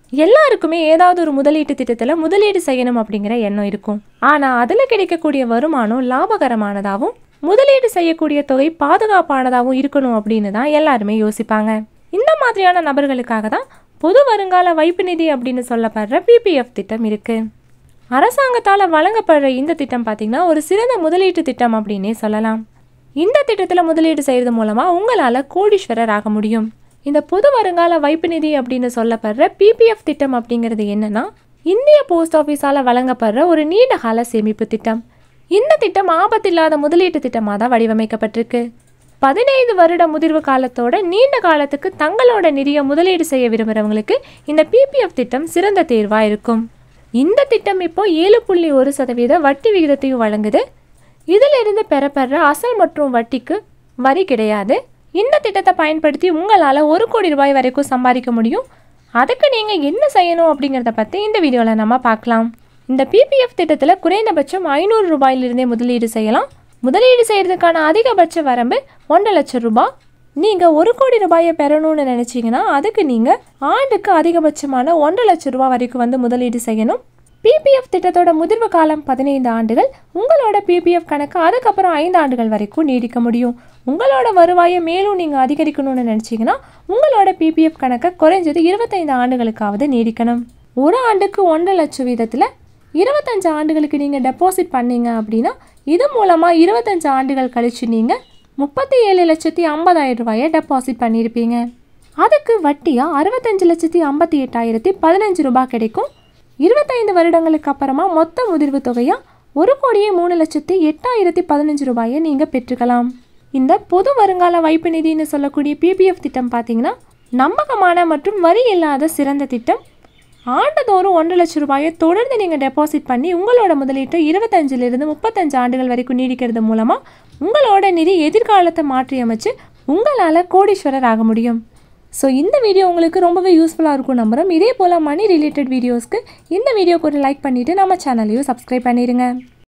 எல்லாருக்குமே ஏதாவது ஒரு முதலீட்டு திட்டத்தில் முதலீடு செய்யணும் அப்படிங்கிற எண்ணம் இருக்கும் ஆனால் அதில் கிடைக்கக்கூடிய வருமானம் லாபகரமானதாகவும் முதலீடு செய்யக்கூடிய தொகை பாதுகாப்பானதாகவும் இருக்கணும் அப்படின்னு தான் எல்லாருமே யோசிப்பாங்க இந்த மாதிரியான நபர்களுக்காக தான் பொது வருங்கால வைப்பு நிதி அப்படின்னு சொல்லப்படுற பிபிஎஃப் திட்டம் இருக்கு அரசாங்கத்தால் வழங்கப்படுற இந்த திட்டம் பார்த்திங்கன்னா ஒரு சிறந்த முதலீட்டு திட்டம் அப்படின்னே சொல்லலாம் இந்த திட்டத்தில் முதலீடு செய்கிறது மூலமாக உங்களால் கோடீஸ்வரர் ஆக முடியும் இந்த பொது வருங்கால வைப்பு நிதி அப்படின்னு சொல்லப்படுற பிபிஎஃப் திட்டம் அப்படிங்கிறது என்னன்னா இந்திய போஸ்ட் ஆஃபீஸால் வழங்கப்படுற ஒரு நீண்ட கால சேமிப்பு திட்டம் இந்த திட்டம் ஆபத்தில்லாத முதலீட்டு திட்டமாக தான் வடிவமைக்கப்பட்டிருக்கு பதினைந்து வருட முதிர்வு காலத்தோட நீண்ட காலத்துக்கு தங்களோட நிதியை முதலீடு செய்ய விரும்புகிறவங்களுக்கு இந்த பிபிஎஃப் திட்டம் சிறந்த தேர்வாக இருக்கும் இந்த திட்டம் இப்போ ஏழு புள்ளி ஒரு சதவீத வட்டி விகிதத்தையும் வழங்குது இதிலிருந்து பெறப்படுற அசல் மற்றும் வட்டிக்கு வரி கிடையாது இந்த திட்டத்தை பயன்படுத்தி உங்களால் ஒரு கோடி ரூபாய் வரைக்கும் சம்பாதிக்க முடியும் அதுக்கு நீங்கள் என்ன செய்யணும் அப்படிங்கிறத பற்றி இந்த வீடியோவில் நம்ம பார்க்கலாம் இந்த பிபிஎஃப் திட்டத்தில் குறைந்தபட்சம் ஐநூறு ரூபாயிலிருந்தே முதலீடு செய்யலாம் முதலீடு செய்கிறதுக்கான அதிகபட்ச வரம்பு ஒன்றரை லட்சம் ரூபாய் நீங்கள் ஒரு கோடி ரூபாயை பெறணும்னு நினச்சிங்கன்னா அதுக்கு நீங்கள் ஆண்டுக்கு அதிகபட்சமான ஒன்றரை லட்சம் ரூபாய் வரைக்கும் வந்து முதலீடு செய்யணும் பிபிஎஃப் திட்டத்தோட முதிர்வு காலம் பதினைந்து ஆண்டுகள் உங்களோட பிபிஎஃப் கணக்கு அதுக்கப்புறம் ஐந்து ஆண்டுகள் வரைக்கும் நீடிக்க முடியும் உங்களோட வருவாயை மேலும் நீங்கள் அதிகரிக்கணும்னு நினச்சிங்கன்னா உங்களோட பிபிஎஃப் கணக்கை குறைஞ்சது இருபத்தைந்து ஆண்டுகளுக்காவது நீடிக்கணும் ஒரு ஆண்டுக்கு ஒன்றரை லட்சம் வீதத்தில் இருபத்தஞ்சு ஆண்டுகளுக்கு நீங்கள் டெபாசிட் பண்ணீங்க அப்படின்னா இது மூலமாக இருபத்தஞ்சு ஆண்டுகள் கழிச்சு நீங்கள் முப்பத்தி ஏழு லட்சத்தி ஐம்பதாயிரம் ரூபாயை டெபாசிட் பண்ணியிருப்பீங்க அதுக்கு வட்டியாக அறுபத்தஞ்சு லட்சத்தி ஐம்பத்தி எட்டாயிரத்தி பதினஞ்சு ரூபாய் கிடைக்கும் இருபத்தைந்து வருடங்களுக்கு அப்புறமா மொத்த முதிர்வு தொகையாக ஒரு கோடியே மூணு லட்சத்தி எட்டாயிரத்தி பதினஞ்சு ரூபாயை நீங்கள் பெற்றுக்கலாம் இந்த பொது வருங்கால வைப்பு நிதின்னு சொல்லக்கூடிய பிபிஎஃப் திட்டம் பார்த்தீங்கன்னா நம்பகமான மற்றும் வரி இல்லாத சிறந்த திட்டம் ஆண்டுதோறும் ஒன்றரை லட்சம் ரூபாயை தொடர்ந்து நீங்கள் டெபாசிட் பண்ணி உங்களோட முதலீட்டை இருபத்தஞ்சிலிருந்து முப்பத்தஞ்சு ஆண்டுகள் வரைக்கும் நீடிக்கிறது மூலமாக உங்களோட நிதி எதிர்காலத்தை மாற்றி அமைச்சு உங்களால் கோடீஸ்வரர் ஆக முடியும் ஸோ இந்த வீடியோ உங்களுக்கு ரொம்பவே யூஸ்ஃபுல்லாக இருக்கும் நம்புகிறோம் இதே போல் மணி ரிலேட்டட் வீடியோஸ்க்கு இந்த வீடியோக்கு ஒரு லைக் பண்ணிவிட்டு நம்ம சேனலையும் சப்ஸ்கிரைப் பண்ணிடுங்க